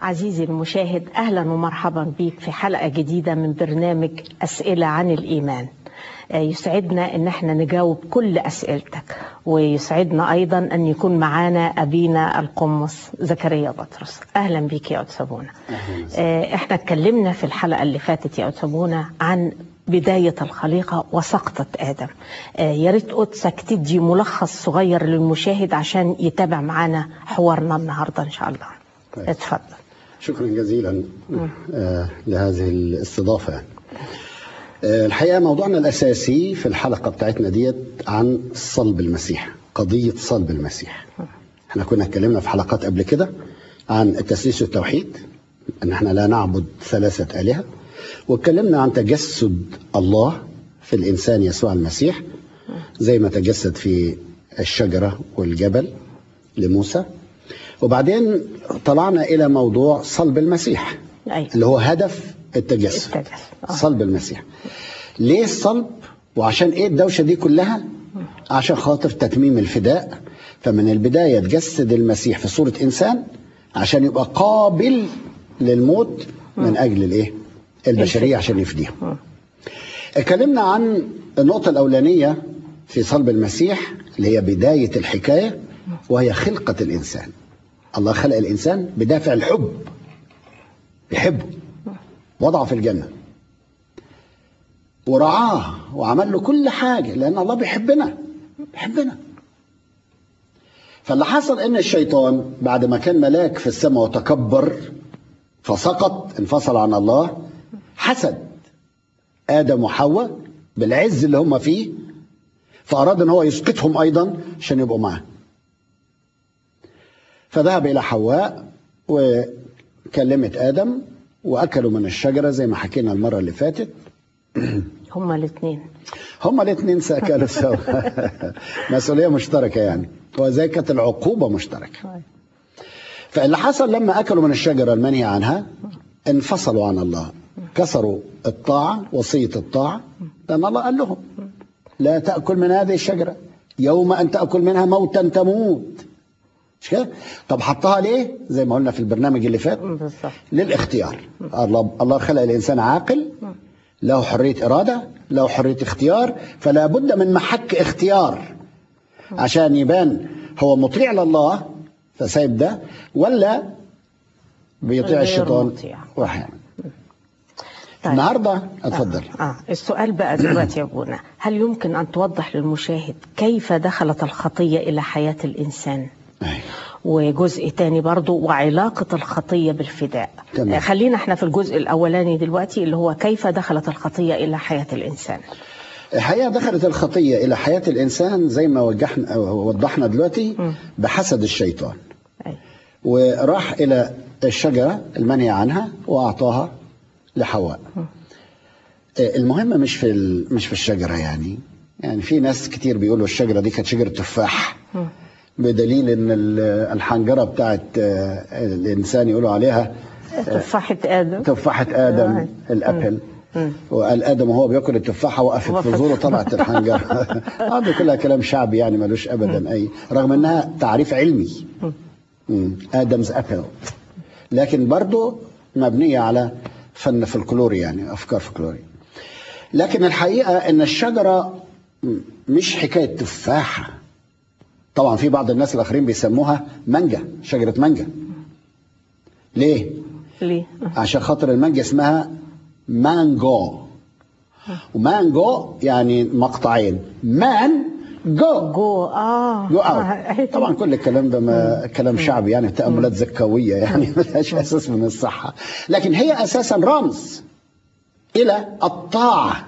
عزيزي المشاهد أهلا ومرحبا بك في حلقة جديدة من برنامج أسئلة عن الإيمان آه، يسعدنا ان احنا نجاوب كل اسئلتك ويسعدنا ايضا ان يكون معانا ابينا القمص زكريا بطرس اهلا بك يا أتسابونا آه، احنا اتكلمنا في الحلقه اللي فاتت يا أتسابونا عن بداية الخليقة وسقطة آدم آه، يا ريت قدسك تدي ملخص صغير للمشاهد عشان يتابع معانا حوارنا النهاردة إن شاء الله طيب. اتفضل شكرا جزيلا آه لهذه الاستضافة يعني. آه الحقيقة موضوعنا الأساسي في الحلقة بتاعتنا ديت عن صلب المسيح قضية صلب المسيح احنا كنا اتكلمنا في حلقات قبل كده عن التسليس والتوحيد ان احنا لا نعبد ثلاثة آلهة واتكلمنا عن تجسد الله في الإنسان يسوع المسيح زي ما تجسد في الشجرة والجبل لموسى وبعدين طلعنا إلى موضوع صلب المسيح أيوة. اللي هو هدف التجسد التجسد. آه. صلب المسيح ليه الصلب وعشان ايه الدوشه دي كلها عشان خاطر تتميم الفداء فمن البدايه تجسد المسيح في صوره انسان عشان يبقى قابل للموت من اجل الايه البشريه عشان يفديهم اتكلمنا عن النقطه الاولانيه في صلب المسيح اللي هي بدايه الحكايه وهي خلقه الانسان الله خلق الانسان بدافع الحب بيحبه وضعه في الجنه ورعاه وعمل له كل حاجه لان الله بيحبنا بيحبنا فاللي حصل ان الشيطان بعد ما كان ملاك في السماء وتكبر فسقط انفصل عن الله حسد ادم وحواء بالعز اللي هم فيه فاراد ان هو يسقطهم ايضا عشان يبقوا معاه فذهب الى حواء وكلمت ادم واكلوا من الشجره زي ما حكينا المره اللي فاتت هما الاثنين هما الاثنين ساكلوا سوا مسؤوليه مشتركه يعني وزي كانت العقوبه مشتركه فاللي حصل لما اكلوا من الشجره المنهي عنها انفصلوا عن الله كسروا الطاعه وصيه الطاعه لان الله قال لهم لا تاكل من هذه الشجره يوم ان تاكل منها موتا تموت مش كده؟ طب حطها ليه؟ زي ما قلنا في البرنامج اللي فات بالظبط للاختيار الله الله خلق الانسان عاقل له حريه اراده له حريه اختيار فلا بد من محك اختيار عشان يبان هو مطيع لله فسايب ده ولا بيطيع غير الشيطان مطيع. واحيانا طيب. النهارده اتفضل آه. آه. السؤال بقى دلوقتي يا ابونا هل يمكن ان توضح للمشاهد كيف دخلت الخطيه الى حياه الانسان أيوة. وجزء تاني برضو وعلاقة الخطية بالفداء تمام. آه، خلينا احنا في الجزء الأولاني دلوقتي اللي هو كيف دخلت الخطية إلى حياة الإنسان الحقيقه دخلت الخطيه الى حياه الانسان زي ما وجحنا وضحنا دلوقتي بحسد الشيطان أي. وراح الى الشجره المنهي عنها واعطاها لحواء آه، المهم مش في ال- مش في الشجره يعني يعني في ناس كتير بيقولوا الشجره دي كانت شجره تفاح بدليل ان ال- الحنجره بتاعت آه، الانسان يقولوا عليها تفاحة آدم تفاحة آدم آه. الأبل وقال آدم وهو بياكل التفاحة وقفت وقفت. في زوره طلعت الحنجرة هذا كلها كلام شعبي يعني ملوش أبدا أي رغم أنها تعريف علمي مم. آدمز أبل لكن برضو مبنية على فن فلكلوري يعني أفكار فلكلوري لكن الحقيقة أن الشجرة م- مش حكاية تفاحة طبعا في بعض الناس الآخرين بيسموها مانجا شجرة مانجا ليه؟ ليه؟ عشان خاطر المانجا اسمها مانجو ومانجو يعني مقطعين مان جو جو اه جو آه، اوت طبعا كل الكلام ده ما كلام شعبي يعني تاملات زكاويه يعني ملهاش اساس من الصحه لكن هي اساسا رمز الى الطاعه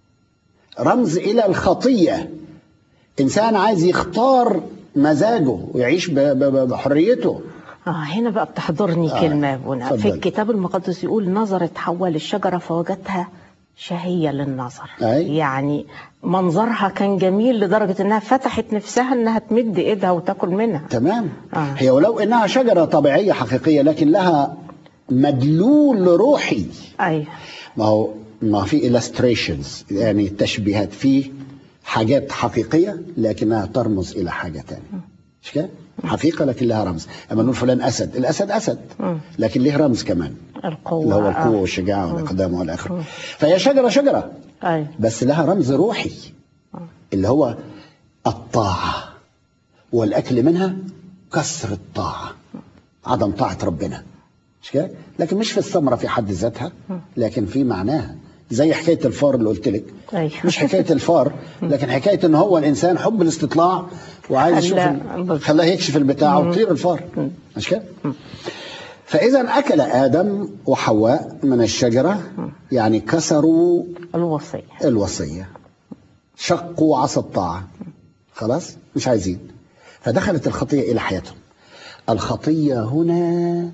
رمز الى الخطيه انسان عايز يختار مزاجه ويعيش ب- ب- بحريته اه هنا بقى بتحضرني آه، كلمة يا ابونا في اتفضل. الكتاب المقدس يقول نظرت حواء للشجرة فوجدتها شهية للنظر أي. يعني منظرها كان جميل لدرجة انها فتحت نفسها انها تمد ايدها وتاكل منها تمام آه. هي ولو انها شجره طبيعيه حقيقيه لكن لها مدلول روحي ايوه ما هو ما في illustrations يعني تشبيهات في حاجات حقيقيه لكنها ترمز الى حاجه تانية مش كده؟ حقيقة لكن لها رمز أما نقول فلان أسد الأسد أسد مم. لكن ليه رمز كمان القوة اللي هو آه. القوة والشجاعة والإقدام والى آخره فهي شجرة شجرة أي بس لها رمز روحي اللي هو الطاعة والأكل منها كسر الطاعة عدم طاعة ربنا مش كده؟ لكن مش في الثمرة في حد ذاتها لكن في معناها زي حكاية الفار اللي قلت لك أي مش حكاية الفار لكن حكاية ان هو الانسان حب الاستطلاع وعايز يشوف خلاه- ال- خلاه يكشف البتاع وطير الفار مش كده؟ فإذا أكل آدم وحواء من الشجرة يعني كسروا الوصية الوصية شقوا عصا الطاعة خلاص مش عايزين فدخلت الخطية إلى حياتهم الخطية هنا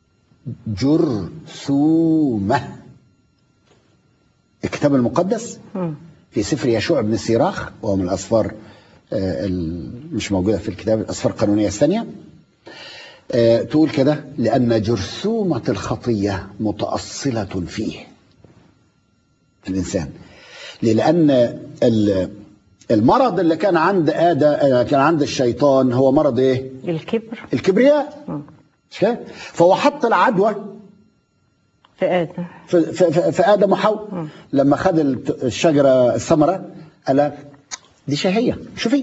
جرثومة الكتاب المقدس مم. في سفر يشوع بن سيراخ وهو من الأسفار آه، ال- مش موجودة في الكتاب الأسفار القانونية الثانية آه، تقول كده لأن جرثومة الخطية متأصلة فيه في الإنسان ليه؟ لأن ال- المرض اللي كان عند آدم كان عند الشيطان هو مرض إيه؟ الكبر الكبرياء مم. مش كده؟ فهو حط العدوى في آدم في, في, في, في ادم وحواء لما خد الت- الشجره الثمره قال لها دي شهيه شوفي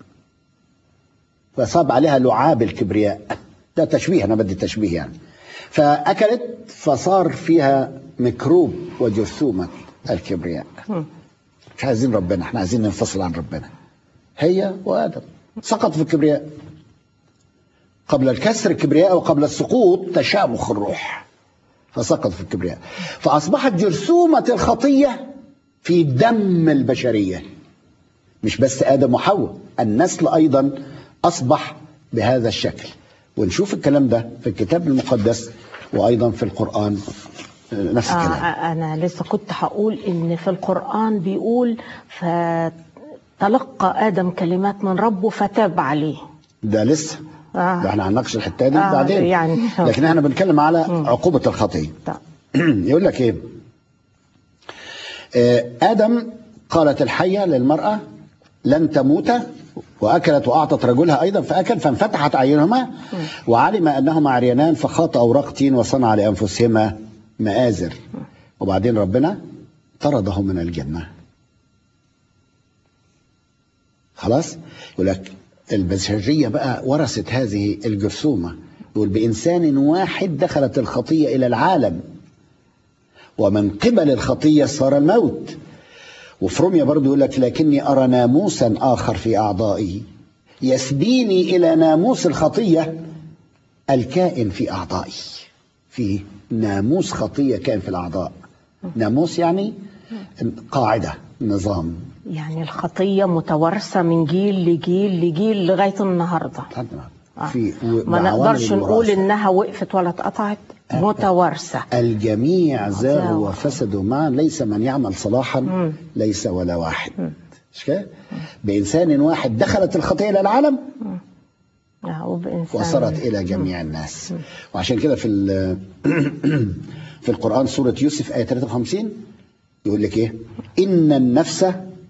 فصاب عليها لعاب الكبرياء ده تشبيه انا بدي تشبيه يعني فاكلت فصار فيها ميكروب وجرثومه الكبرياء مم. مش عايزين ربنا احنا عايزين ننفصل عن ربنا هي وادم سقط في الكبرياء قبل الكسر الكبرياء وقبل السقوط تشامخ الروح فسقط في الكبرياء فاصبحت جرثومه الخطيه في دم البشريه مش بس ادم وحواء النسل ايضا اصبح بهذا الشكل ونشوف الكلام ده في الكتاب المقدس وايضا في القران آه، نفس آه الكلام أنا لسه كنت هقول إن في القرآن بيقول فتلقى آدم كلمات من ربه فتاب عليه ده لسه آه. ده احنا هنناقش الحته دي آه، بعدين يعني. لكن احنا بنتكلم على عقوبه الخطيه طب. يقول لك ايه آه، ادم قالت الحيه للمراه لن تموت واكلت واعطت رجلها ايضا فاكل فانفتحت اعينهما وعلم انهما عريانان فخاط اوراق تين وصنع لانفسهما مآزر وبعدين ربنا طرده من الجنه خلاص يقول لك البشريه بقى ورثت هذه الجرثومه يقول بانسان واحد دخلت الخطيه الى العالم ومن قبل الخطيه صار الموت وفي روميا برضه يقول لك لكني ارى ناموسا اخر في اعضائي يسبيني الى ناموس الخطيه الكائن في اعضائي في ناموس خطيه كان في الاعضاء ناموس يعني قاعده نظام يعني الخطية متوارثة من جيل لجيل لجيل لغاية النهاردة لحد النهاردة. آه. في ما بعوامل نقدرش نقول الوراثة. إنها وقفت ولا اتقطعت متوارثة الجميع زاغوا زاغوا. وفسدوا معا ليس من يعمل صلاحا مم. ليس ولا واحد مش كده؟ بإنسان واحد دخلت الخطيئة إلى العالم آه، وبإنسان وصلت إلى جميع الناس وعشان كده في ال- في القرآن سورة يوسف آية 53 يقول لك إيه؟ إن النفس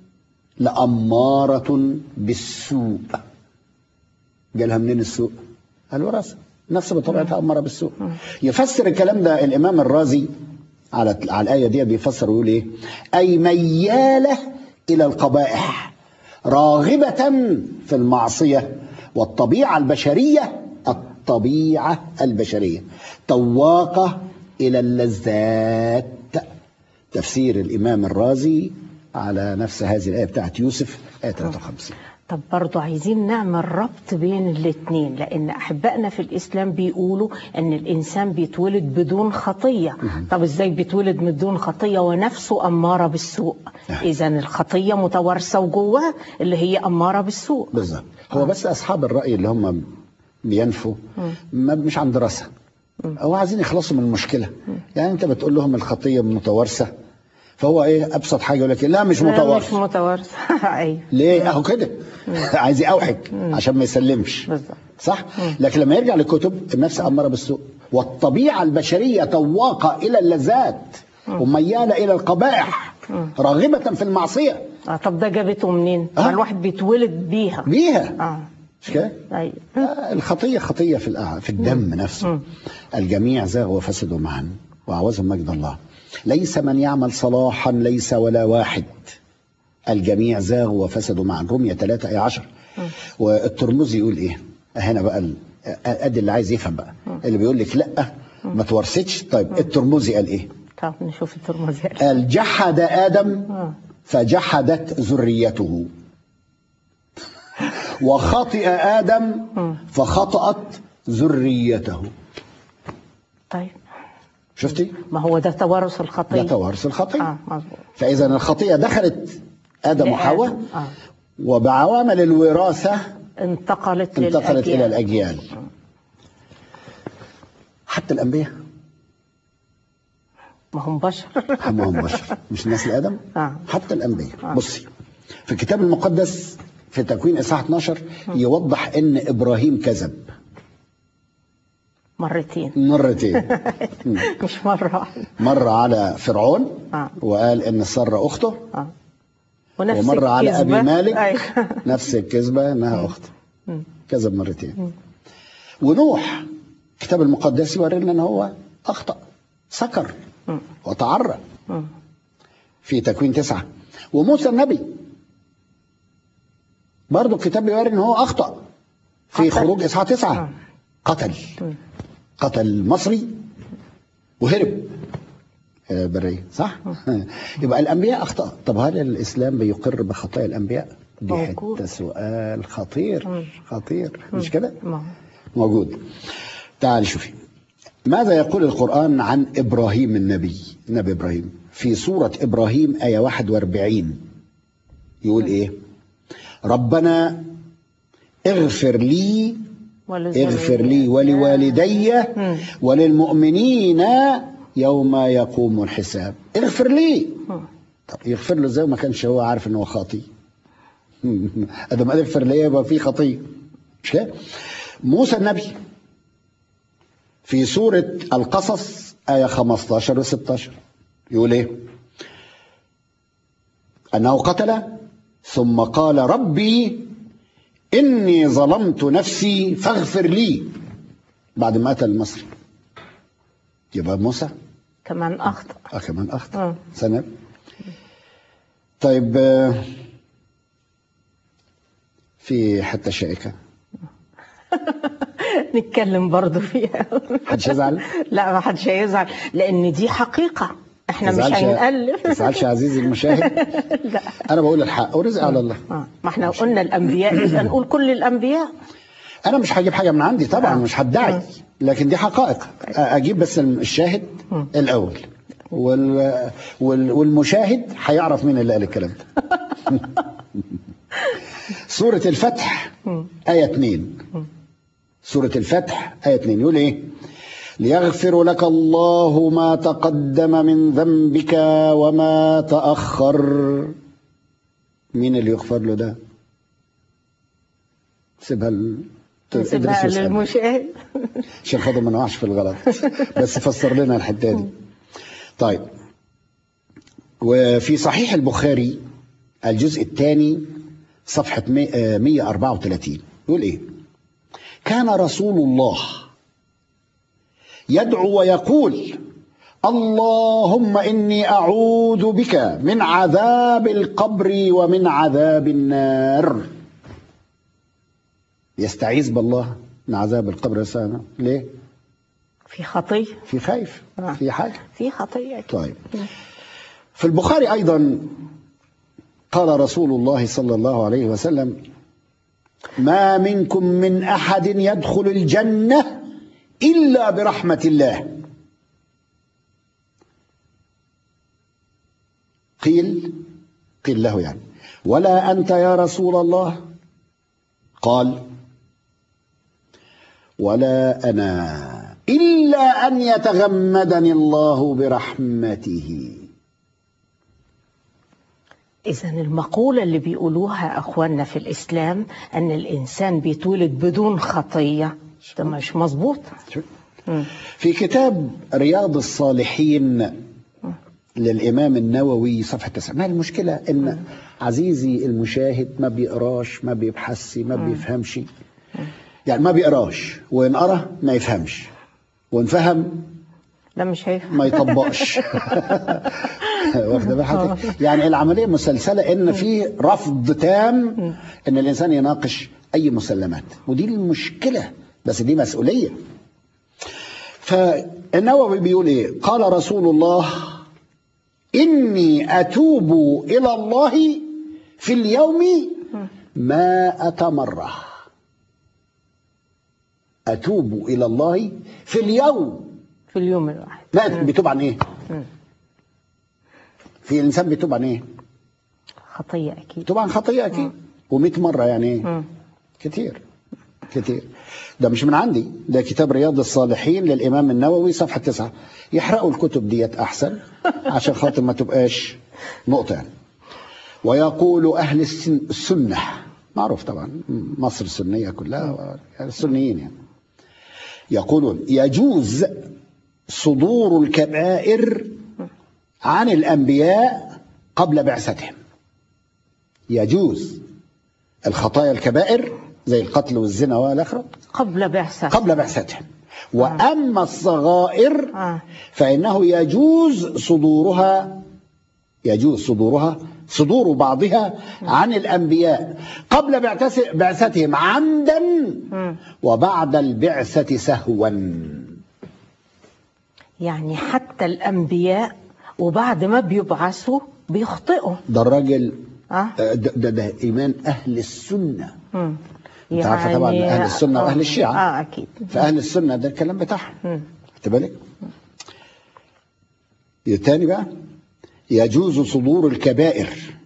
لأمارة بالسوء جالها منين السوء؟ الوراثة النفس بطبيعتها أمارة بالسوء يفسر الكلام ده الإمام الرازي على على الآية دي بيفسر ويقول إيه؟ أي ميالة إلى القبائح راغبة في المعصية والطبيعة البشرية الطبيعة البشرية طواقة إلى اللذات تفسير الإمام الرازي على نفس هذه الآية بتاعت يوسف آية 53 طب برضو عايزين نعمل ربط بين الاتنين لأن أحبائنا في الإسلام بيقولوا أن الإنسان بيتولد بدون خطية طب إزاي بيتولد بدون خطية ونفسه أمارة بالسوء نعم. إذا الخطية متوارثة وجواه اللي هي أمارة بالسوء بالظبط هو بس أصحاب الرأي اللي هم بينفوا ما مش عن دراسة هو عايزين يخلصوا من المشكلة يعني أنت بتقول لهم الخطية متوارثة فهو إيه أبسط حاجة يقول لك لا مش لا، مش متوارثة متوارثة أيوه ليه اهو كده عايز يوحك عشان ما يسلمش بالظبط. صح لكن لما يرجع للكتب النفس اماره بالسوء والطبيعه البشريه طواقه الى اللذات ومياله الى القبائح راغبه في المعصيه آه طب ده جابته منين؟ آه. ما الواحد بيتولد بيها بيها آه مش كده؟ أيوة. آه، الخطية خطية في الأع- في الدم نفسه الجميع زاغوا وفسدوا معا وعوزهم مجد الله ليس من يعمل صلاحا ليس ولا واحد الجميع زاغوا وفسدوا معا رمية 3 آية 10 والترمذي يقول ايه هنا بقى ال- ادي اللي عايز يفهم بقى اللي بيقول لك لا ما تورثتش طيب الترمذي قال ايه طب نشوف الترمذي قال جحد ادم آه. فجحدت ذريته وخطئ ادم فخطأت ذريته طيب شفتي ما هو ده توارث ده الخطيه توارث الخطيئة اه مظبوط فإذا الخطيئة دخلت آدم وحواء لآدم. اه وبعوامل الوراثة انتقلت انتقلت للأجيال. إلى الأجيال حتى الأنبياء ما هم بشر ما هم بشر مش نسل آدم آه. حتى الأنبياء بصي في الكتاب المقدس في تكوين إصحاح 12 يوضح إن إبراهيم كذب مرتين مرتين مش مره واحده مرة على فرعون آه. وقال إن سارة أخته اه ونفس ومرة على الكذبة. أبي مالك أيوة. نفس الكذبة إنها أخته كذب مرتين ونوح الكتاب المقدس يوري لنا إن هو أخطأ سكر وتعرى مم. في تكوين تسعة وموسى النبي برضه الكتاب بيوري إن هو أخطأ في قتل. خروج إصحاح تسعة آه. قتل قتل مصري وهرب آه، برية صح؟ يبقى الأنبياء أخطأ طب هل الإسلام بيقر بخطايا الأنبياء؟ دي موجود. حتة سؤال خطير خطير مش كده؟ ما هو. موجود تعال شوفي ماذا يقول القرآن عن إبراهيم النبي نبي إبراهيم في سورة إبراهيم آية 41 يقول إيه ربنا اغفر لي ولذرية. اغفر لي ولوالدي وللمؤمنين يوم يقوم الحساب اغفر لي طب يغفر له ازاي وما كانش هو عارف ان هو خاطي ادم قال اغفر لي يبقى في خطيه مش كده موسى النبي في سورة القصص آية 15 و 16 يقول ايه أنه قتل ثم قال ربي إني ظلمت نفسي فاغفر لي بعد ما قتل المصري يبقى موسى كمان اخطا اه كمان اخطا آه. سنة طيب آه، في حتة شائكة نتكلم برضو فيها محدش يزعل لا ما حدش هيزعل لان دي حقيقه احنا مش تزعلش- هنألف ما تزعلش يا عزيزي المشاهد لا انا بقول الحق ورزق على الله آه. ما احنا قلنا الانبياء يبقى نقول كل الانبياء انا مش هجيب حاجه من عندي طبعا آه. مش هدعي لكن دي حقائق اجيب بس الشاهد الاول وال... وال... والمشاهد هيعرف مين اللي قال الكلام ده سورة الفتح آية 2 سورة الفتح آية 2 يقول إيه ليغفر لك الله ما تقدم من ذنبك وما تأخر مين اللي يغفر له ده سيبها ل... نسيبها ادرس واسأل. للمشاهد عشان خاطر ما نقعش في الغلط بس فسر لنا الحته دي طيب وفي صحيح البخاري الجزء الثاني صفحة مي- آه، 134 يقول ايه كان رسول الله يدعو ويقول اللهم إني أعوذ بك من عذاب القبر ومن عذاب النار يستعيذ بالله من عذاب القبر والسنة. ليه؟ في خطيه في خايف آه. في حاجة في خطيه أكيد. طيب في البخاري أيضا قال رسول الله صلى الله عليه وسلم ما منكم من أحد يدخل الجنة إلا برحمة الله قيل قيل له يعني ولا أنت يا رسول الله قال ولا أنا إلا أن يتغمدني الله برحمته إذا المقولة اللي بيقولوها أخواننا في الإسلام أن الإنسان بيتولد بدون خطية ده مش مظبوط في كتاب رياض الصالحين للإمام النووي صفحة تسعة ما المشكلة إن عزيزي المشاهد ما بيقراش ما بيبحثش ما بيفهمش يعني ما بيقراش وإن قرا ما يفهمش وإن فهم لا مش هيفهم ما يطبقش واخده بال حضرتك؟ يعني العمليه مسلسله ان في رفض تام ان الانسان يناقش اي مسلمات ودي المشكله بس دي مسؤوليه فالنووي بيقول ايه قال رسول الله اني اتوب الى الله في اليوم مائة مرة أتوب إلى الله في اليوم في اليوم الواحد لا بيتوب عن ايه؟ مم. في انسان بيتوب عن ايه؟ خطية أكيد بيتوب عن خطيه اكيد و100 مره يعني ايه؟ مم. كتير كتير ده مش من عندي ده كتاب رياض الصالحين للامام النووي صفحه تسعة يحرقوا الكتب ديت احسن عشان خاطر ما تبقاش نقطه يعني ويقول اهل السن- السنه معروف طبعا مصر السنيه كلها يعني السنيين يعني يقولون يجوز صدور الكبائر عن الانبياء قبل بعثتهم يجوز الخطايا الكبائر زي القتل والزنا والاخره قبل بعثة قبل بعثتهم واما الصغائر آه. فانه يجوز صدورها يجوز صدورها صدور بعضها عن الانبياء قبل بعث- بعثتهم عمدا مم. وبعد البعثه سهوا يعني حتى الأنبياء وبعد ما بيبعثوا بيخطئوا ده الراجل اه آه، ده, ده, ده ايمان اهل السنه مم. أنت عارفة طبعاً أهل السنة آه. وأهل الشيعة. اه أكيد فاهل السنه ده الكلام بتاعهم مم. خدت بالك الثاني بقى يجوز صدور الكبائر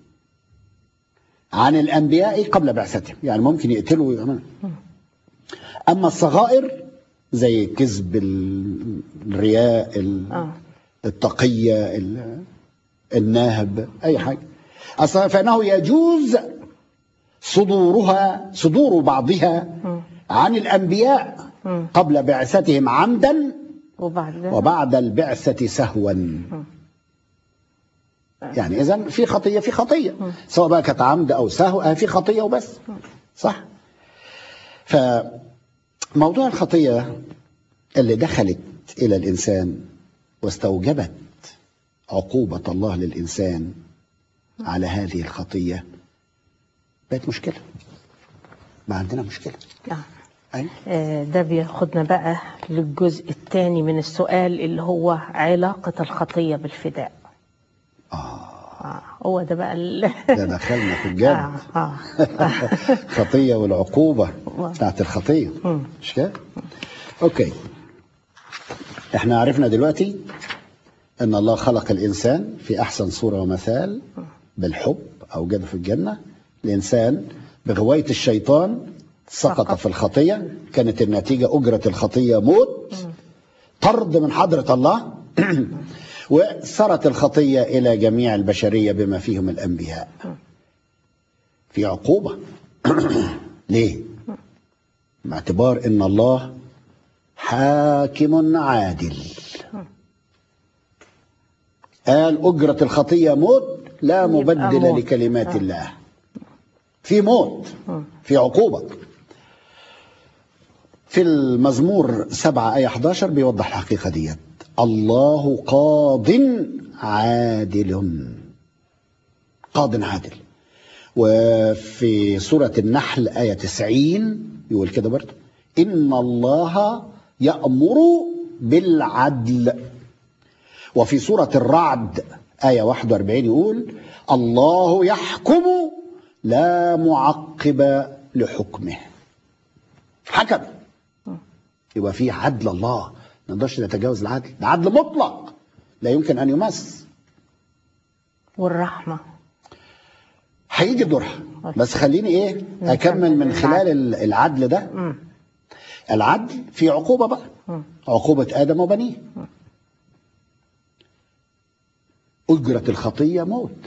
عن الانبياء قبل بعثتهم يعني ممكن يقتلوا ويعملوا اما الصغائر زي كذب ال- الرياء ال- اه التقيه ال- الناهب اي حاجه اصلا فانه يجوز صدورها صدور بعضها مم. عن الانبياء مم. قبل بعثتهم عمدا وبعد وبعد البعثة سهوا يعني إذا في خطية في خطية سواء بقى كانت عمد أو سهو آه، في خطية وبس صح فموضوع الخطية اللي دخلت إلى الإنسان واستوجبت عقوبة الله للإنسان على هذه الخطية بقت مشكلة ما عندنا مشكلة آه. أيوة. آه، ده بياخدنا بقى للجزء الثاني من السؤال اللي هو علاقة الخطية بالفداء آه. هو ده بقى ال... ده دخلنا في الجد آه. آه. خطية والعقوبة بتاعت الخطية مم. مش كده؟ اوكي احنا عرفنا دلوقتي ان الله خلق الانسان في احسن صورة ومثال بالحب اوجده في الجنة الانسان بغواية الشيطان سقط سقط. في الخطية كانت النتيجة أجرة الخطية موت طرد من حضرة الله وسرت الخطية إلى جميع البشرية بما فيهم الأنبياء في عقوبة ليه؟ باعتبار ان الله حاكم عادل قال أجرة الخطية موت لا مبدل موت. لكلمات آه. الله في موت في عقوبة في المزمور 7 آية 11 بيوضح الحقيقة ديت الله قاض عادل قاض عادل وفي سورة النحل آية 90 يقول كده برضه إن الله يأمر بالعدل وفي سورة الرعد آية 41 يقول الله يحكم لا معقب لحكمه حكم يبقى في عدل الله ما نقدرش نتجاوز العدل ده عدل مطلق لا يمكن أن يمس والرحمة هيجي دورها بس خليني ايه اكمل من خلال ال- العدل ده مم. العدل في عقوبه بقى مم. عقوبه ادم وبنيه اجره الخطيه موت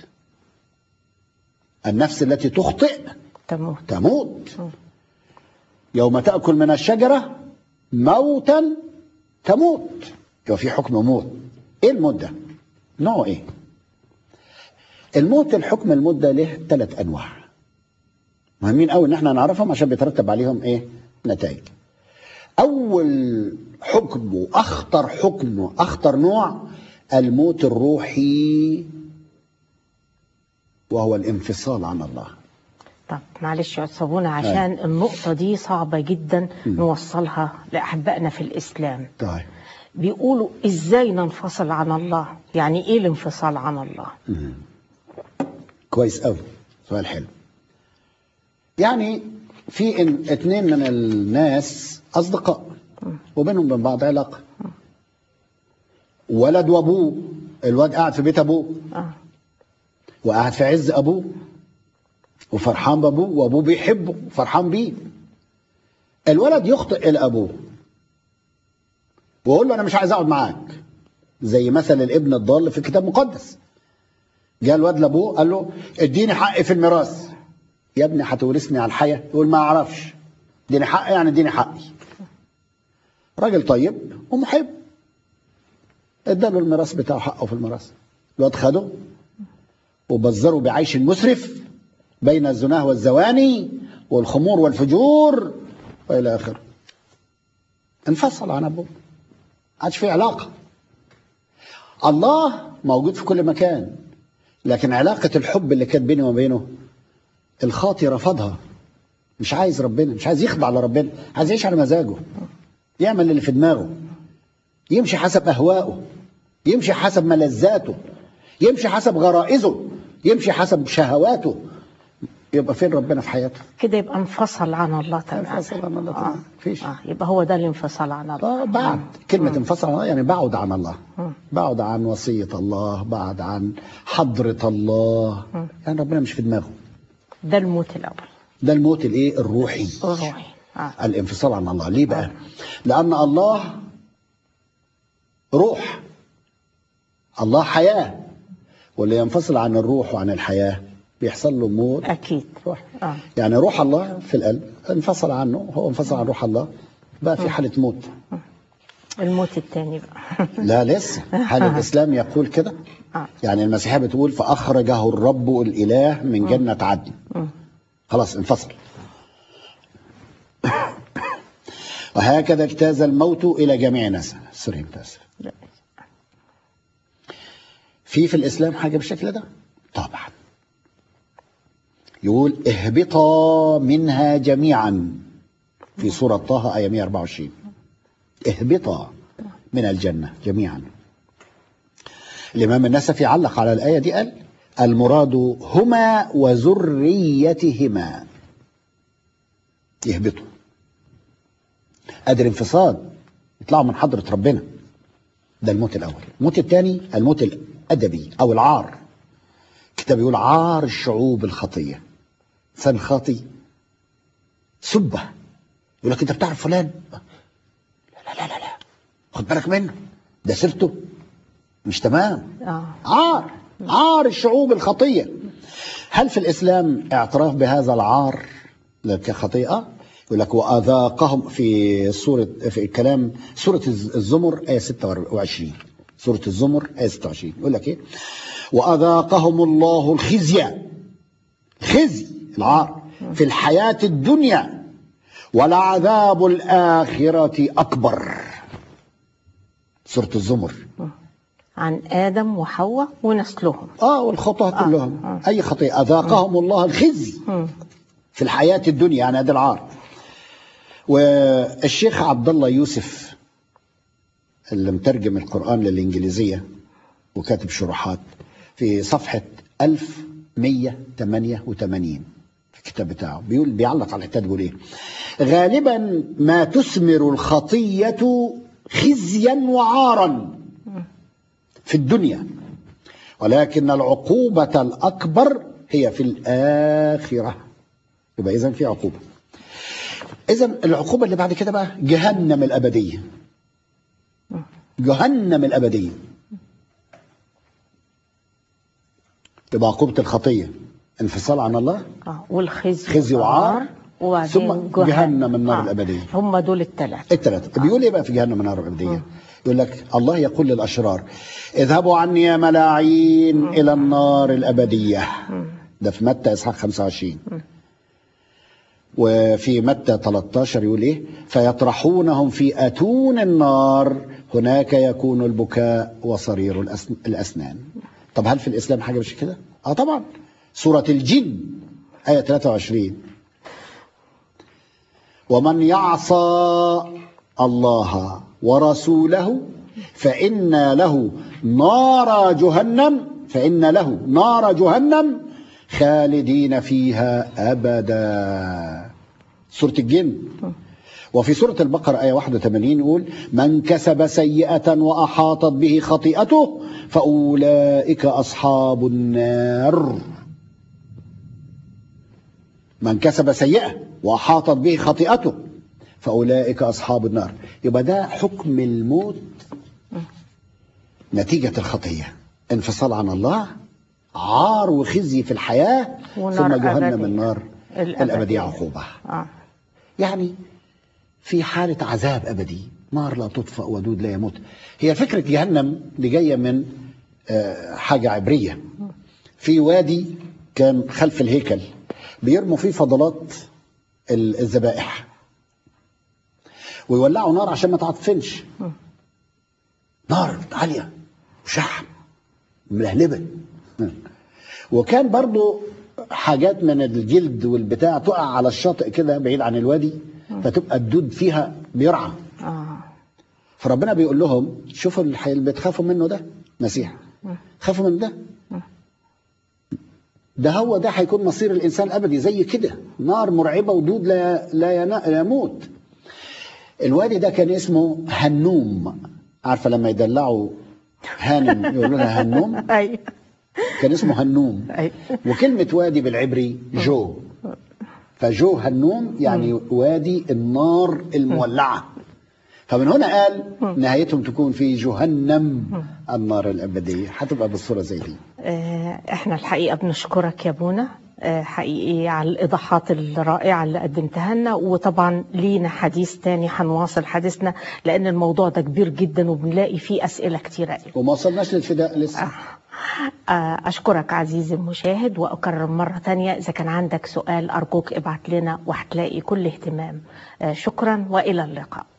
النفس التي تخطئ تموت تموت يوم تاكل من الشجره موتا تموت يبقى في حكم موت ايه الموت ده نوعه ايه الموت الحكم الموت ده له ثلاث انواع مهمين قوي ان احنا نعرفهم عشان بيترتب عليهم ايه نتائج اول حكم واخطر حكم واخطر نوع الموت الروحي وهو الانفصال عن الله طب معلش يا صابونة عشان النقطة دي صعبة جدا نوصلها لأحبائنا في الإسلام طيب بيقولوا إزاي ننفصل عن الله يعني إيه الانفصال عن الله كويس قوي سؤال حلو يعني في إن اتنين من الناس اصدقاء وبينهم وبين بعض علاقه ولد وابوه الواد قاعد في بيت ابوه آه. وقاعد في عز ابوه وفرحان بابوه وابوه بيحبه فرحان بيه الولد يخطئ الى ابوه ويقول له انا مش عايز اقعد معاك زي مثل الابن الضال في الكتاب المقدس جاء الواد لابوه قال له اديني حقي في الميراث يا ابني هتورثني على الحياه يقول ما اعرفش اديني حقي يعني اديني حقي راجل طيب ومحب اداله الميراث بتاعه حقه في الميراث الواد خده وبزره بعيش مسرف بين الزناه والزواني والخمور والفجور والى اخره انفصل عن ابوه عادش في علاقه الله موجود في كل مكان لكن علاقه الحب اللي كانت بيني وبينه الخاطي رفضها مش عايز ربنا مش عايز يخضع لربنا عايز يعيش على مزاجه يعمل اللي في دماغه يمشي حسب اهوائه يمشي حسب ملذاته يمشي حسب غرائزه يمشي حسب شهواته يبقى فين ربنا في حياته كده يبقى انفصل عن الله تماما انفصل عن الله آه. تماما. مفيش. آه. يبقى هو ده الانفصال عن الله آه بعد كلمة انفصل عن الله يعني بعد عن الله مم. بعد عن وصية الله بعد عن حضرة الله يعني ربنا مش في دماغه ده الموت الأول ده الموت الايه الروحي الروحي آه. الانفصال عن الله ليه بقى لأن الله روح الله حياة واللي ينفصل عن الروح وعن الحياة بيحصل له موت أكيد روح آه. يعني روح الله في القلب انفصل عنه هو انفصل عن روح الله بقى في حالة موت الموت الثاني بقى لا لسه هل الإسلام يقول كده آه. يعني المسيحية بتقول فأخرجه الرب الإله من جنة عدن خلاص انفصل وهكذا اجتاز الموت إلى جميع الناس سوري متأسف لا. في في الإسلام حاجة بالشكل ده طبعا يقول اهبطا منها جميعا في سورة طه آية 124 اهبطا من الجنة جميعا الإمام النسفي علق على الآية دي قال المراد هما وذريتهما يهبطوا قادر انفصال يطلعوا من حضرة ربنا ده الموت الأول الموت الثاني الموت الأدبي أو العار الكتاب يقول عار الشعوب الخطية إنسان خاطي سبه يقول لك أنت بتعرف فلان لا لا لا لا خد بالك منه ده سيرته مش تمام آه. عار عار الشعوب الخطية هل في الإسلام اعتراف بهذا العار كخطيئة يقول لك وأذاقهم في سورة في الكلام سورة الزمر آية 26 سورة الزمر آية 26 يقول لك إيه وأذاقهم الله الخزي خزي العار في الحياة الدنيا ولعذاب الآخرة أكبر سورة الزمر عن آدم وحواء ونسلهم اه والخطأ كلهم آه. اي خطيئه اذاقهم الله الخزي مم. في الحياه الدنيا يعني هذا العار والشيخ عبد الله يوسف اللي مترجم القران للانجليزيه وكاتب شروحات في صفحه 1188 في الكتاب بتاعه بيقول بيعلق على الحته دي بيقول ايه غالبا ما تثمر الخطيه خزيا وعارا في الدنيا ولكن العقوبة الأكبر هي في الآخرة يبقى إذا في عقوبة إذا العقوبة اللي بعد كده بقى جهنم الأبدية جهنم الأبدية تبقى عقوبة الخطية انفصال عن الله آه. والخزي خزي وعار وبعدين ثم جهنم النار آه. الأبدية. هم دول الثلاثة الثلاثة بيقول ايه بقى في جهنم النار الأبدية يقول لك الله يقول للأشرار اذهبوا عني يا ملاعين إلى النار الأبدية ده في متى إصحاح 25 وفي متى 13 يقول ايه فيطرحونهم في اتون النار هناك يكون البكاء وصرير الأسن- الاسنان طب هل في الاسلام حاجه مش كده اه طبعا سوره الجن ايه 23 ومن يعصى الله ورسوله فإن له نار جهنم فإن له نار جهنم خالدين فيها أبدا سورة الجن وفي سورة البقرة آية 81 يقول من كسب سيئة وأحاطت به خطيئته فأولئك أصحاب النار من كسب سيئة وأحاطت به خطيئته فأولئك أصحاب النار يبقى ده حكم الموت نتيجة الخطية انفصال عن الله عار وخزي في الحياة ونار ثم جهنم أبدية. النار الأبدية. الأبدية عقوبة آه. يعني في حالة عذاب أبدي نار لا تطفأ ودود لا يموت هي فكرة جهنم دي جاية من آه، حاجة عبرية في وادي كان خلف الهيكل بيرموا فيه فضلات ال- الذبائح ويولعوا نار عشان ما تعطفنش نار عالية وشحم ملهلبة وكان برضو حاجات من الجلد والبتاع تقع على الشاطئ كده بعيد عن الوادي فتبقى الدود فيها بيرعى آه. فربنا بيقول لهم شوفوا الحي اللي بتخافوا منه ده مسيح خافوا من ده ده هو ده هيكون مصير الانسان الابدي زي كده نار مرعبه ودود لا لا ينا- لا يموت الوادي ده كان اسمه هنوم عارفه لما يدلعوا هانم يقولوا لها هنوم أي كان اسمه هنوم أي وكلمة وادي بالعبري جو فجو هنوم يعني وادي النار المولعة فمن هنا قال نهايتهم تكون في جهنم النار الأبدية هتبقى بالصورة زي دي آه، احنا الحقيقه بنشكرك يا بونا آه، حقيقي على الايضاحات الرائعه اللي قدمتها لنا وطبعا لينا حديث تاني هنواصل حديثنا لان الموضوع ده كبير جدا وبنلاقي فيه اسئله كتيره قوي وما وصلناش للفداء لسه آه، أشكرك عزيزي المشاهد وأكرر مرة تانية إذا كان عندك سؤال أرجوك ابعت لنا وهتلاقي كل اهتمام آه، شكرا وإلى اللقاء